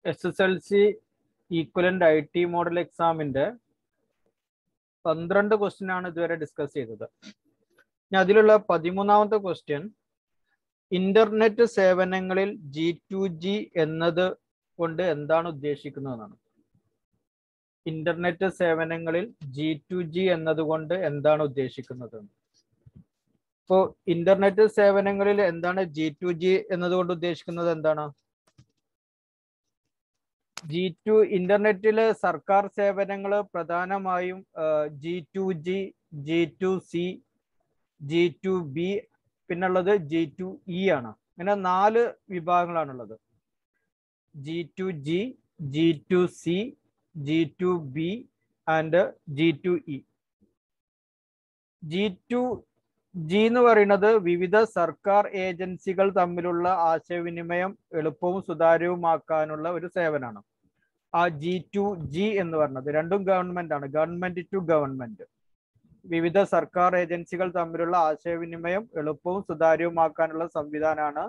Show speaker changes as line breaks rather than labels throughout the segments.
S S L C equivalent I T model എക്സാമിന്റെ പന്ത്രണ്ട് question ആണ് ഇതുവരെ ഡിസ്കസ് ചെയ്തത് ഇനി അതിലുള്ള പതിമൂന്നാമത്തെ ക്വസ്റ്റ്യൻ ഇന്റർനെറ്റ് സേവനങ്ങളിൽ ജി ടു ജി എന്നത് കൊണ്ട് എന്താണ് ഉദ്ദേശിക്കുന്നതെന്നാണ് ഇന്റർനെറ്റ് സേവനങ്ങളിൽ ജി ടു ജി എന്നതുകൊണ്ട് എന്താണ് ഉദ്ദേശിക്കുന്നത് ഇപ്പോ ഇന്റർനെറ്റ് സേവനങ്ങളിൽ എന്താണ് ജി ടു ജി എന്നതുകൊണ്ട് ഉദ്ദേശിക്കുന്നത് എന്താണ് ജി ടു ഇന്റർനെറ്റില് സർക്കാർ സേവനങ്ങൾ പ്രധാനമായും G to G G to C G to B പിന്നുള്ളത് ജി ടു ഇ ആണ് ഇങ്ങനെ നാല് വിഭാഗങ്ങളാണുള്ളത് G to G G to C G to B and G to E G to G എന്ന് പറയുന്നത് വിവിധ സർക്കാർ ഏജൻസികൾ തമ്മിലുള്ള ആശയവിനിമയം എളുപ്പവും സുതാര്യവുമാക്കാനുള്ള ഒരു സേവനമാണ് ആ ജി ടു ജി എന്ന് പറയുന്നത് രണ്ടും ഗവൺമെന്റ് ആണ് ഗവൺമെന്റ് ടു ഗവൺമെന്റ് വിവിധ സർക്കാർ ഏജൻസികൾ തമ്മിലുള്ള ആശയവിനിമയം എളുപ്പവും സുതാര്യവുമാക്കാനുള്ള സംവിധാനമാണ്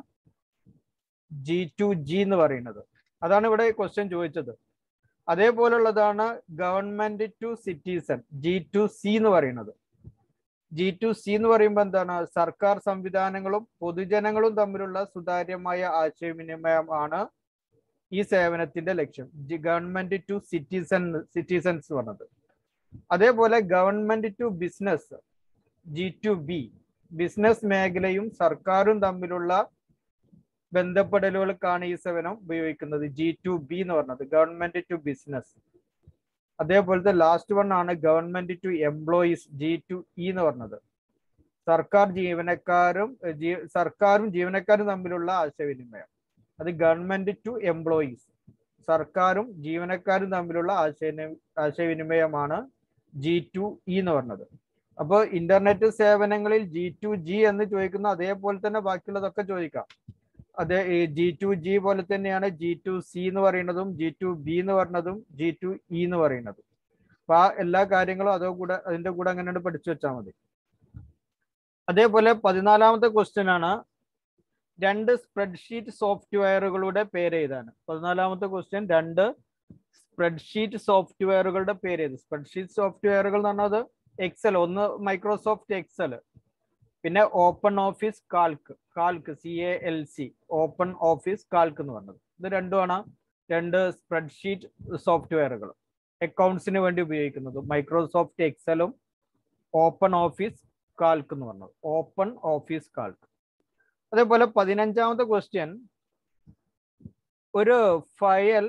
ജി ടു ജി എന്ന് പറയുന്നത് അതാണ് ഇവിടെ ക്വസ്റ്റ്യൻ ചോദിച്ചത് അതേപോലുള്ളതാണ് government to citizen G to C എന്ന് പറയുന്നത് ജി ടു സി എന്ന് പറയുമ്പോൾ എന്താണ് സർക്കാർ സംവിധാനങ്ങളും പൊതുജനങ്ങളും തമ്മിലുള്ള സുതാര്യമായ ആശയവിനിമയമാണ് ഈ സേവനത്തിന്റെ ലക്ഷ്യം ഗവൺമെന്റ് ടു സിറ്റിസൺ സിറ്റിസൺസ് പറഞ്ഞത് അതേപോലെ government to business G to B business മേഖലയും സർക്കാരും തമ്മിലുള്ള ബന്ധപ്പെടലുകൾക്കാണ് ഈ സേവനം ഉപയോഗിക്കുന്നത് ജി ടു ബി എന്ന് പറഞ്ഞത് ഗവൺമെന്റ് ടു ബിസിനസ് അതേപോലത്തെ ലാസ്റ്റ് വൺ ആണ് government to employees G to E എന്ന് പറഞ്ഞത് സർക്കാർ ജീവനക്കാരും സർക്കാരും ജീവനക്കാരും തമ്മിലുള്ള ആശയവിനിമയം അത് ഗവൺമെന്റ് ടു എംപ്ലോയീസ് സർക്കാരും ജീവനക്കാരും തമ്മിലുള്ള ആശയ ആശയവിനിമയമാണ് ജി ടു ഇ എന്ന് പറഞ്ഞത് അപ്പോൾ ഇന്റർനെറ്റ് സേവനങ്ങളിൽ ജി ടു ജി എന്ന് ചോദിക്കുന്ന അതേപോലെ തന്നെ ബാക്കിയുള്ളതൊക്കെ ചോദിക്കാം അതെ ഈ ജി ടു ജി പോലെ തന്നെയാണ് ജി ടു സി എന്ന് പറയുന്നതും ജി ടു ബി എന്ന് പറയുന്നതും ജി ടു ഇ എന്ന് പറയുന്നതും അപ്പൊ ആ എല്ലാ കാര്യങ്ങളും അതോ കൂടെ അതിന്റെ കൂടെ അങ്ങനെ പഠിച്ചു വെച്ചാൽ മതി അതേപോലെ പതിനാലാമത്തെ ക്വസ്റ്റ്യൻ ആണ് രണ്ട് സ്പ്രെഡ്ഷീറ്റ് സോഫ്റ്റ്വെയറുകളുടെ പേര് എഴുതാണ് പതിനാലാമത്തെ ക്വസ്റ്റ്യൻ രണ്ട് സ്പ്രെഡ്ഷീറ്റ് സോഫ്റ്റ്വെയറുകളുടെ പേര് എഴുതി സ്പ്രെഡ്ഷീറ്റ് സോഫ്റ്റ്വെയറുകൾ എന്ന് പറഞ്ഞത് എക്സൽ ഒന്ന് മൈക്രോസോഫ്റ്റ് എക്സൽ പിന്നെ Open Office Calc Calc C A L C Open Office Calc എന്ന് പറഞ്ഞത് ഇത് രണ്ടുമാണ് രണ്ട് സ്പ്രെഡ്ഷീറ്റ് സോഫ്റ്റ്വെയറുകൾ അക്കൗണ്ട്സിന് വേണ്ടി ഉപയോഗിക്കുന്നത് മൈക്രോസോഫ്റ്റ് എക്സലും ഓപ്പൺ ഓഫീസ് കാൽക്ക് എന്ന് പറഞ്ഞത് ഓപ്പൺ ഓഫീസ് കാൽക്ക് അതേപോലെ പതിനഞ്ചാമത്തെ ക്വസ്റ്റ്യൻ ഒരു ഫയൽ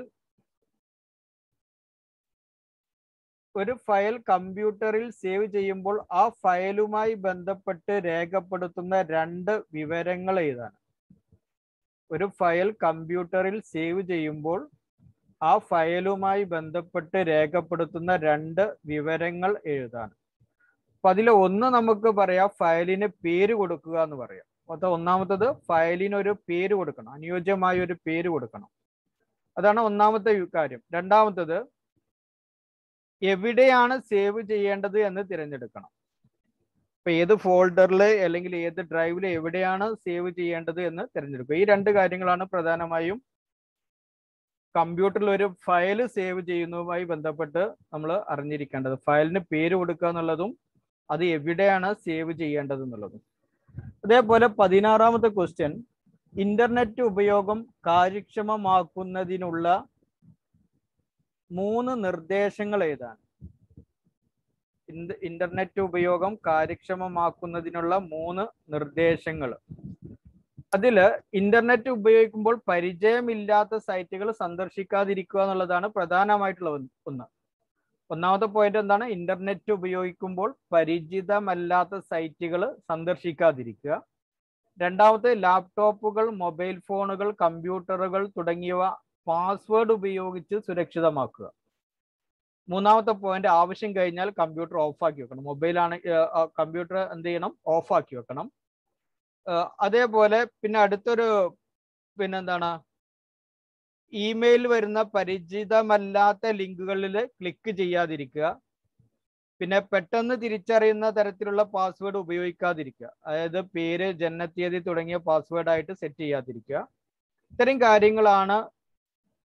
ഒരു ഫയൽ കമ്പ്യൂട്ടറിൽ സേവ് ചെയ്യുമ്പോൾ ആ ഫയലുമായി ബന്ധപ്പെട്ട് രേഖപ്പെടുത്തുന്ന രണ്ട് വിവരങ്ങൾ ഏതാണ് ഒരു ഫയൽ കമ്പ്യൂട്ടറിൽ സേവ് ചെയ്യുമ്പോൾ ആ ഫയലുമായി ബന്ധപ്പെട്ട് രേഖപ്പെടുത്തുന്ന രണ്ട് വിവരങ്ങൾ എഴുതാണ് അപ്പൊ അതിൽ ഒന്ന് നമുക്ക് പറയാം ഫയലിന് പേര് കൊടുക്കുക എന്ന് പറയാം അപ്പൊ ഒന്നാമത്തത് ഫയലിന് ഒരു പേര് കൊടുക്കണം അനുയോജ്യമായ ഒരു പേര് കൊടുക്കണം അതാണ് ഒന്നാമത്തെ കാര്യം രണ്ടാമത്തത് എവിടെയാണ് സേവ് ചെയ്യേണ്ടത് എന്ന് തിരഞ്ഞെടുക്കണം ഇപ്പൊ ഏത് ഫോൾഡറിൽ അല്ലെങ്കിൽ ഏത് ഡ്രൈവിൽ എവിടെയാണ് സേവ് ചെയ്യേണ്ടത് എന്ന് തിരഞ്ഞെടുക്കുക ഈ രണ്ട് കാര്യങ്ങളാണ് പ്രധാനമായും കമ്പ്യൂട്ടറിൽ ഒരു ഫയൽ സേവ് ചെയ്യുന്നതുമായി ബന്ധപ്പെട്ട് നമ്മൾ അറിഞ്ഞിരിക്കേണ്ടത് ഫയലിന് പേര് കൊടുക്കുക എന്നുള്ളതും അത് എവിടെയാണ് സേവ് ചെയ്യേണ്ടത് എന്നുള്ളതും അതേപോലെ പതിനാറാമത്തെ ക്വസ്റ്റ്യൻ ഇന്റർനെറ്റ് ഉപയോഗം കാര്യക്ഷമമാക്കുന്നതിനുള്ള മൂന്ന് നിർദ്ദേശങ്ങൾ ഏതാണ് ഇന്റർനെറ്റ് ഉപയോഗം കാര്യക്ഷമമാക്കുന്നതിനുള്ള മൂന്ന് നിർദ്ദേശങ്ങൾ അതില് ഇന്റർനെറ്റ് ഉപയോഗിക്കുമ്പോൾ പരിചയമില്ലാത്ത സൈറ്റുകൾ സന്ദർശിക്കാതിരിക്കുക എന്നുള്ളതാണ് പ്രധാനമായിട്ടുള്ള ഒന്ന് ഒന്നാമത്തെ പോയിന്റ് എന്താണ് ഇന്റർനെറ്റ് ഉപയോഗിക്കുമ്പോൾ പരിചിതമല്ലാത്ത സൈറ്റുകൾ സന്ദർശിക്കാതിരിക്കുക രണ്ടാമത്തെ ലാപ്ടോപ്പുകൾ മൊബൈൽ ഫോണുകൾ കമ്പ്യൂട്ടറുകൾ തുടങ്ങിയവ പാസ്വേഡ് ഉപയോഗിച്ച് സുരക്ഷിതമാക്കുക മൂന്നാമത്തെ പോയിന്റ് ആവശ്യം കഴിഞ്ഞാൽ കമ്പ്യൂട്ടർ ഓഫാക്കി വെക്കണം മൊബൈൽ ആണ് കമ്പ്യൂട്ടർ എന്ത് ചെയ്യണം ഓഫാക്കി വെക്കണം അതേപോലെ പിന്നെ അടുത്തൊരു പിന്നെന്താണ് ഇമെയിൽ വരുന്ന പരിചിതമല്ലാത്ത ലിങ്കുകളിൽ ക്ലിക്ക് ചെയ്യാതിരിക്കുക പിന്നെ പെട്ടെന്ന് തിരിച്ചറിയുന്ന തരത്തിലുള്ള പാസ്വേഡ് ഉപയോഗിക്കാതിരിക്കുക അതായത് പേര് ജനനത്തീയതി തുടങ്ങിയ പാസ്വേഡ് ആയിട്ട് സെറ്റ് ചെയ്യാതിരിക്കുക ഇത്തരം കാര്യങ്ങളാണ്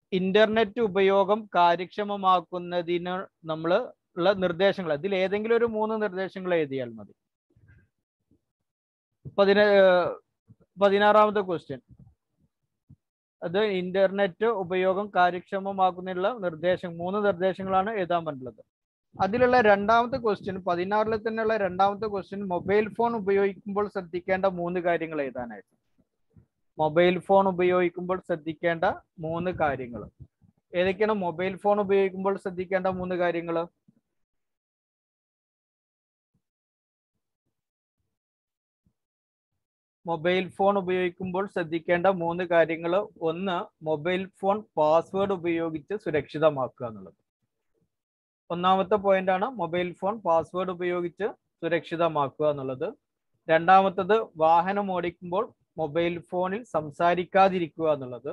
ഇന്റർനെറ്റ് ഉപയോഗം കാര്യക്ഷമമാക്കുന്നതിന് നമ്മൾ ഉള്ള നിർദ്ദേശങ്ങൾ ഇതിൽ ഏതെങ്കിലും ഒരു മൂന്ന് നിർദ്ദേശങ്ങൾ എഴുതിയാൽ മതി പതിന പതിനാറാമത്തെ ക്വസ്റ്റ്യൻ അത് ഇന്റർനെറ്റ് ഉപയോഗം കാര്യക്ഷമമാക്കുന്നതിനുള്ള നിർദ്ദേശം മൂന്ന് നിർദ്ദേശങ്ങളാണ് എഴുതാൻ പറ്റുള്ളത് അതിലുള്ള രണ്ടാമത്തെ ക്വസ്റ്റ്യൻ പതിനാറിൽ തന്നെയുള്ള രണ്ടാമത്തെ ക്വസ്റ്റ്യൻ മൊബൈൽ ഫോൺ ഉപയോഗിക്കുമ്പോൾ ശ്രദ്ധിക്കേണ്ട മൂന്ന് കാര്യങ്ങൾ എഴുതാനായിട്ട് മൊബൈൽ ഫോൺ ഉപയോഗിക്കുമ്പോൾ ശ്രദ്ധിക്കേണ്ട മൂന്ന് കാര്യങ്ങൾ ഏതൊക്കെയാണ് മൊബൈൽ ഫോൺ ഉപയോഗിക്കുമ്പോൾ ശ്രദ്ധിക്കേണ്ട മൂന്ന് കാര്യങ്ങൾ മൊബൈൽ ഫോൺ ഉപയോഗിക്കുമ്പോൾ ശ്രദ്ധിക്കേണ്ട മൂന്ന് കാര്യങ്ങൾ ഒന്ന് മൊബൈൽ ഫോൺ പാസ്വേഡ് ഉപയോഗിച്ച് സുരക്ഷിതമാക്കുക എന്നുള്ളത് ഒന്നാമത്തെ പോയിന്റ് ആണ് മൊബൈൽ ഫോൺ പാസ്വേഡ് ഉപയോഗിച്ച് സുരക്ഷിതമാക്കുക എന്നുള്ളത് രണ്ടാമത്തത് വാഹനം ഓടിക്കുമ്പോൾ മൊബൈൽ ഫോണിൽ സംസാരിക്കാതിരിക്കുക എന്നുള്ളത്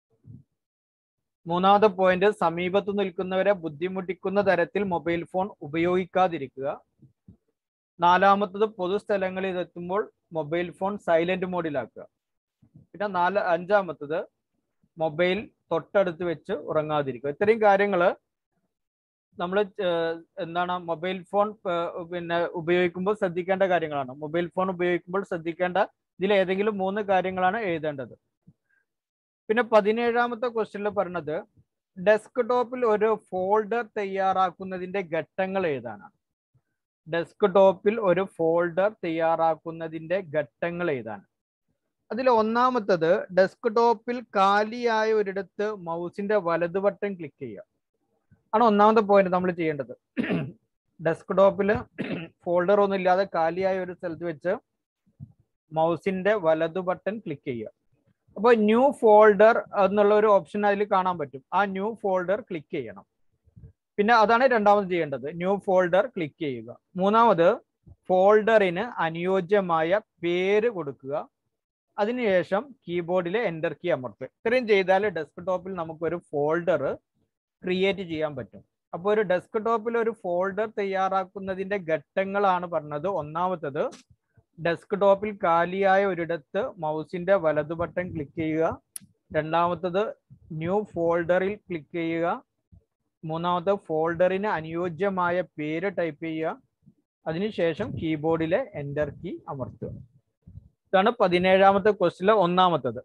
മൂന്നാമത്തെ പോയിന്റ് സമീപത്ത് നിൽക്കുന്നവരെ ബുദ്ധിമുട്ടിക്കുന്ന തരത്തിൽ മൊബൈൽ ഫോൺ ഉപയോഗിക്കാതിരിക്കുക നാലാമത്തത് പൊതുസ്ഥലങ്ങളിൽ എത്തുമ്പോൾ മൊബൈൽ ഫോൺ സൈലന്റ് മോഡിലാക്കുക പിന്നെ നാല് അഞ്ചാമത്തത് മൊബൈൽ തൊട്ടടുത്ത് വെച്ച് ഉറങ്ങാതിരിക്കുക ഇത്രയും കാര്യങ്ങൾ നമ്മൾ എന്താണ് മൊബൈൽ ഫോൺ പിന്നെ ഉപയോഗിക്കുമ്പോൾ ശ്രദ്ധിക്കേണ്ട കാര്യങ്ങളാണ് മൊബൈൽ ഫോൺ ഉപയോഗിക്കുമ്പോൾ ശ്രദ്ധിക്കേണ്ട ഇതിൽ ഏതെങ്കിലും മൂന്ന് കാര്യങ്ങളാണ് എഴുതേണ്ടത് പിന്നെ പതിനേഴാമത്തെ ക്വസ്റ്റ്യനിൽ പറഞ്ഞത് ഡെസ്ക് ടോപ്പിൽ ഒരു ഫോൾഡർ തയ്യാറാക്കുന്നതിന്റെ ഘട്ടങ്ങൾ എഴുതാനാണ് ഡെസ്ക് ടോപ്പിൽ ഒരു ഫോൾഡർ തയ്യാറാക്കുന്നതിന്റെ ഘട്ടങ്ങൾ എഴുതാൻ അതിൽ ഒന്നാമത്തത് ഡെസ്ക് ടോപ്പിൽ കാലിയായ ഒരിടത്ത് മൗസിന്റെ വലതു ബട്ടൺ ക്ലിക്ക് ചെയ്യുക ആണ് ഒന്നാമത്തെ പോയിന്റ് നമ്മൾ ചെയ്യേണ്ടത് ഡെസ്ക് ടോപ്പിൽ ഫോൾഡർ ഒന്നും ഇല്ലാതെ കാലിയായ ഒരു സ്ഥലത്ത് വെച്ച് മൗസിന്റെ വലതു ബട്ടൺ ക്ലിക്ക് ചെയ്യുക അപ്പോൾ ന്യൂ ഫോൾഡർ എന്നുള്ള ഒരു ഓപ്ഷൻ അതിൽ കാണാൻ പറ്റും ആ ന്യൂ ഫോൾഡർ ക്ലിക്ക് ചെയ്യണം പിന്നെ അതാണ് രണ്ടാമത് ചെയ്യേണ്ടത് ന്യൂ ഫോൾഡർ ക്ലിക്ക് ചെയ്യുക മൂന്നാമത് ഫോൾഡറിന് അനുയോജ്യമായ പേര് കൊടുക്കുക അതിനുശേഷം കീബോർഡിലെ എൻ്റർ കീ അമർത്തുക ഇത്രയും ചെയ്താൽ ഡെസ്ക് ടോപ്പിൽ നമുക്കൊരു ഫോൾഡർ ക്രിയേറ്റ് ചെയ്യാൻ പറ്റും അപ്പോൾ ഒരു ഡെസ്ക് ടോപ്പിൽ ഒരു ഫോൾഡർ തയ്യാറാക്കുന്നതിന്റെ ഘട്ടങ്ങളാണ് പറഞ്ഞത് ഒന്നാമത്തത് ഡെസ്ക് ടോപ്പിൽ കാലിയായ ഒരിടത്ത് മൗസിന്റെ വലതു ബട്ടൺ ക്ലിക്ക് ചെയ്യുക രണ്ടാമത്തത് ന്യൂ ഫോൾഡറിൽ ക്ലിക്ക് ചെയ്യുക മൂന്നാമത്തെ ഫോൾഡറിന് അനുയോജ്യമായ പേര് ടൈപ്പ് ചെയ്യുക അതിനുശേഷം കീബോർഡിലെ എൻ്റർ കീ അമർത്തുക ഇതാണ് പതിനേഴാമത്തെ ക്വസ്റ്റിലെ ഒന്നാമത്തത്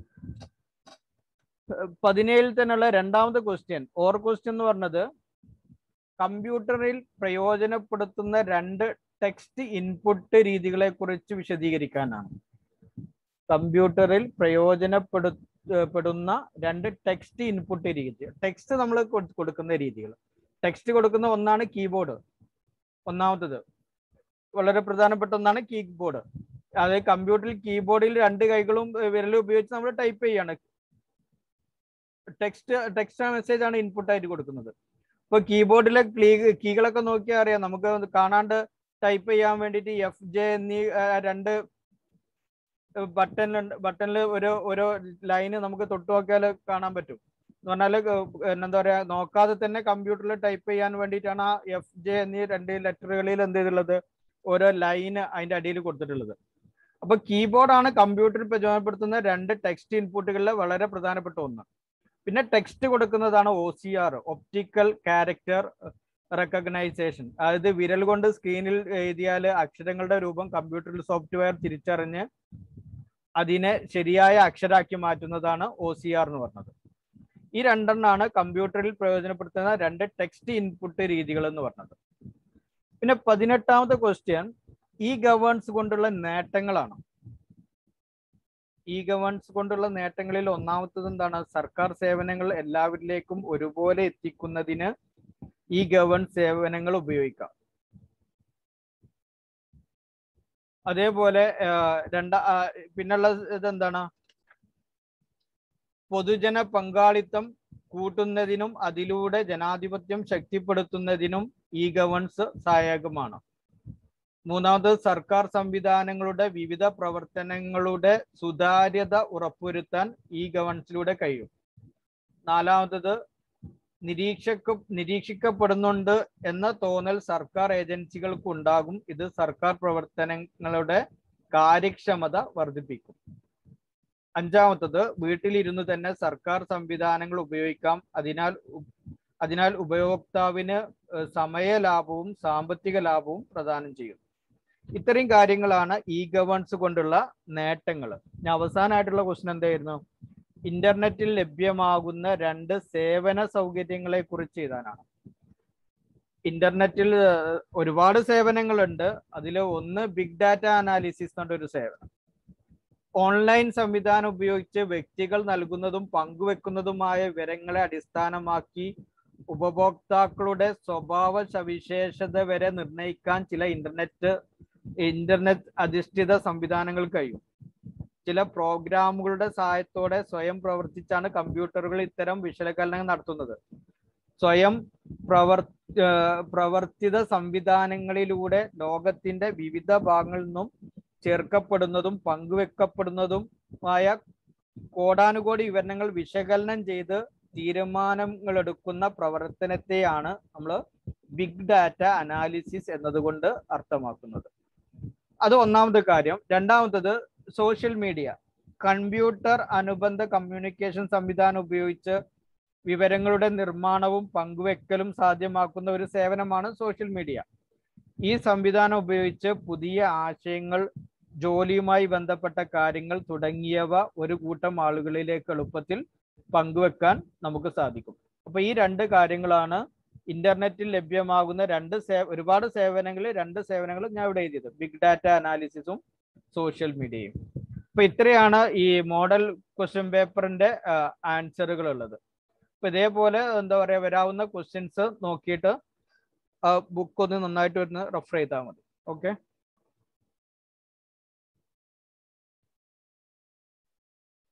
പതിനേഴിൽ തന്നെയുള്ള രണ്ടാമത്തെ ക്വസ്റ്റ്യൻ ഓർ ക്വസ്റ്റ്യൻ എന്ന് പറഞ്ഞത് കമ്പ്യൂട്ടറിൽ പ്രയോജനപ്പെടുത്തുന്ന രണ്ട് ടെക്സ്റ്റ് ഇൻപുട്ട് രീതികളെ കുറിച്ച് വിശദീകരിക്കാനാണ് കമ്പ്യൂട്ടറിൽ പ്രയോജനപ്പെടു പെടുന്ന രണ്ട് ടെക്സ്റ്റ് ഇൻപുട്ട് രീതി ടെക്സ്റ്റ് നമ്മൾ കൊടുക്കുന്ന രീതികൾ ടെക്സ്റ്റ് കൊടുക്കുന്ന ഒന്നാണ് കീബോർഡ് ഒന്നാമത്തത് വളരെ പ്രധാനപ്പെട്ട ഒന്നാണ് കീബോർഡ് അതായത് കമ്പ്യൂട്ടറിൽ കീബോർഡിൽ രണ്ട് കൈകളും വിരലും ഉപയോഗിച്ച് നമ്മൾ ടൈപ്പ് ചെയ്യാണ് ടെക്സ്റ്റ് ടെക്സ്റ്റ് മെസ്സേജ് ആണ് ഇൻപുട്ട് ആയിട്ട് കൊടുക്കുന്നത് ഇപ്പൊ കീബോർഡിലെ ക്ലീ കീകളൊക്കെ നോക്കിയാൽ അറിയാം നമുക്ക് കാണാണ്ട് ടൈപ്പ് ചെയ്യാൻ വേണ്ടിയിട്ട് എഫ് ജെ എന്നീ രണ്ട് ബട്ടൺ ബട്ടണിൽ ഒരു ഓരോ ലൈന് നമുക്ക് തൊട്ട് നോക്കിയാൽ കാണാൻ പറ്റും എന്ന് പറഞ്ഞാൽ എന്താ പറയാ നോക്കാതെ തന്നെ കമ്പ്യൂട്ടറിൽ ടൈപ്പ് ചെയ്യാൻ വേണ്ടിയിട്ടാണ് ആ എഫ് ജെ എന്നീ രണ്ട് ലെറ്ററുകളിൽ എന്ത് ചെയ്തിട്ടുള്ളത് ഓരോ ലൈന് അതിന്റെ അടിയിൽ കൊടുത്തിട്ടുള്ളത് അപ്പൊ കീബോർഡാണ് കമ്പ്യൂട്ടറിൽ പ്രചോദനപ്പെടുത്തുന്ന രണ്ട് ടെക്സ്റ്റ് ഇൻപുട്ടുകളിലെ വളരെ പ്രധാനപ്പെട്ട ഒന്ന് പിന്നെ ടെക്സ്റ്റ് കൊടുക്കുന്നതാണ് O C R optical character recognition അതായത് വിരൽ കൊണ്ട് സ്ക്രീനിൽ എഴുതിയാൽ അക്ഷരങ്ങളുടെ രൂപം കമ്പ്യൂട്ടറിൽ സോഫ്റ്റ്വെയർ തിരിച്ചറിഞ്ഞ് അതിനെ ശരിയായ അക്ഷരാക്കി മാറ്റുന്നതാണ് ഒ സി ആർ എന്ന് പറഞ്ഞത് ഈ രണ്ടെണ്ണാണ് കമ്പ്യൂട്ടറിൽ പ്രയോജനപ്പെടുത്തുന്ന രണ്ട് ടെക്സ്റ്റ് ഇൻപുട്ട് രീതികൾ എന്ന് പറഞ്ഞത് പിന്നെ പതിനെട്ടാമത്തെ ക്വസ്റ്റ്യൻ ഇ ഗവേൺസ് കൊണ്ടുള്ള നേട്ടങ്ങളാണ് ഇ ഗവേൺസ് കൊണ്ടുള്ള നേട്ടങ്ങളിൽ ഒന്നാമത്തത് എന്താണ് സർക്കാർ സേവനങ്ങൾ എല്ലാവരിലേക്കും ഒരുപോലെ എത്തിക്കുന്നതിന് ഇ ഗവേൺസ് സേവനങ്ങൾ ഉപയോഗിക്കാം അതേപോലെ രണ്ടാ പിന്നുള്ള ഇതെന്താണ് പൊതുജന പങ്കാളിത്തം കൂട്ടുന്നതിനും അതിലൂടെ ജനാധിപത്യം ശക്തിപ്പെടുത്തുന്നതിനും ഇ ഗവേൺസ് സഹായകമാണ് മൂന്നാമത് സർക്കാർ സംവിധാനങ്ങളുടെ വിവിധ പ്രവർത്തനങ്ങളുടെ സുതാര്യത ഉറപ്പുവരുത്താൻ ഇ ഗവേൺസിലൂടെ കഴിയും നാലാമത്തത് നിരീക്ഷക നിരീക്ഷിക്കപ്പെടുന്നുണ്ട് എന്ന തോന്നൽ സർക്കാർ ഏജൻസികൾക്ക് ഉണ്ടാകും ഇത് സർക്കാർ പ്രവർത്തനങ്ങളുടെ കാര്യക്ഷമത വർദ്ധിപ്പിക്കും അഞ്ചാമത്തത് വീട്ടിലിരുന്ന് തന്നെ സർക്കാർ സംവിധാനങ്ങൾ ഉപയോഗിക്കാം അതിനാൽ ഉ- അതിനാൽ ഉപയോക്താവിന് ഏഹ് സമയ ലാഭവും സാമ്പത്തിക ലാഭവും പ്രദാനം ചെയ്യും ഇത്രയും കാര്യങ്ങളാണ് ഇ ഗവേൺസ് കൊണ്ടുള്ള നേട്ടങ്ങൾ ഞാൻ അവസാനമായിട്ടുള്ള ക്വസ്റ്റൻ എന്തായിരുന്നു ഇന്റർനെറ്റിൽ ലഭ്യമാകുന്ന രണ്ട് സേവന സൗകര്യങ്ങളെ കുറിച്ച് എഴുതാനാണ് ഇന്റർനെറ്റിൽ ഏഹ്, ഒരുപാട് സേവനങ്ങളുണ്ട് അതിൽ ഒന്ന് ബിഗ് ഡാറ്റ അനാലിസിസ് എന്ന ഒരു സേവനം ഓൺലൈൻ സംവിധാനം ഉപയോഗിച്ച് വ്യക്തികൾ നൽകുന്നതും പങ്കുവെക്കുന്നതുമായ വിവരങ്ങളെ അടിസ്ഥാനമാക്കി ഉപഭോക്താക്കളുടെ സ്വഭാവ സവിശേഷത വരെ നിർണ്ണയിക്കാൻ ചില ഇന്റർനെറ്റ് ഇന്റർനെറ്റ് അധിഷ്ഠിത സംവിധാനങ്ങൾ കഴിയും ചില പ്രോഗ്രാമുകളുടെ സഹായത്തോടെ സ്വയം പ്രവർത്തിച്ചാണ് കമ്പ്യൂട്ടറുകൾ ഇത്തരം വിശകലനം നടത്തുന്നത് സ്വയം പ്രവർ ഏഹ് പ്രവർത്തിത സംവിധാനങ്ങളിലൂടെ ലോകത്തിന്റെ വിവിധ ഭാഗങ്ങളിൽ നിന്നും ചേർക്കപ്പെടുന്നതും പങ്കുവെക്കപ്പെടുന്നതുമായ കോടാനുകോടി വിവരണങ്ങൾ വിശകലനം ചെയ്ത് തീരുമാനങ്ങൾ എടുക്കുന്ന പ്രവർത്തനത്തെയാണ് നമ്മൾ ബിഗ് ഡാറ്റ അനാലിസിസ് എന്നതുകൊണ്ട് അർത്ഥമാക്കുന്നത് അത് ഒന്നാമത്തെ കാര്യം രണ്ടാമത്തത് സോഷ്യൽ മീഡിയ കമ്പ്യൂട്ടർ അനുബന്ധ കമ്മ്യൂണിക്കേഷൻ സംവിധാനം ഉപയോഗിച്ച് വിവരങ്ങളുടെ നിർമ്മാണവും പങ്കുവെക്കലും സാധ്യമാക്കുന്ന ഒരു സേവനമാണ് സോഷ്യൽ മീഡിയ ഈ സംവിധാനം ഉപയോഗിച്ച് പുതിയ ആശയങ്ങൾ ജോലിയുമായി ബന്ധപ്പെട്ട കാര്യങ്ങൾ തുടങ്ങിയവ ഒരു കൂട്ടം ആളുകളിലേക്ക് എളുപ്പത്തിൽ പങ്കുവെക്കാൻ നമുക്ക് സാധിക്കും അപ്പൊ ഈ രണ്ട് കാര്യങ്ങളാണ് ഇന്റർനെറ്റിൽ ലഭ്യമാകുന്ന രണ്ട് സേ ഒരുപാട് സേവനങ്ങൾ രണ്ട് സേവനങ്ങൾ ഞാൻ ഇവിടെ എഴുതിയത് ബിഗ് ഡാറ്റ അനാലിസിസും സോഷ്യൽ മീഡിയയും അപ്പൊ ഇത്രയാണ് ഈ മോഡൽ ക്വസ്റ്റ്യൻ പേപ്പറിന്റെ ആൻസറുകൾ ഉള്ളത് അപ്പൊ ഇതേപോലെ എന്താ പറയാ വരാവുന്ന ക്വസ്റ്റ്യൻസ് നോക്കിയിട്ട് ബുക്ക് ഒന്ന് നന്നായിട്ട് ഒന്ന് റെഫർ ചെയ്താൽ മതി ഓക്കെ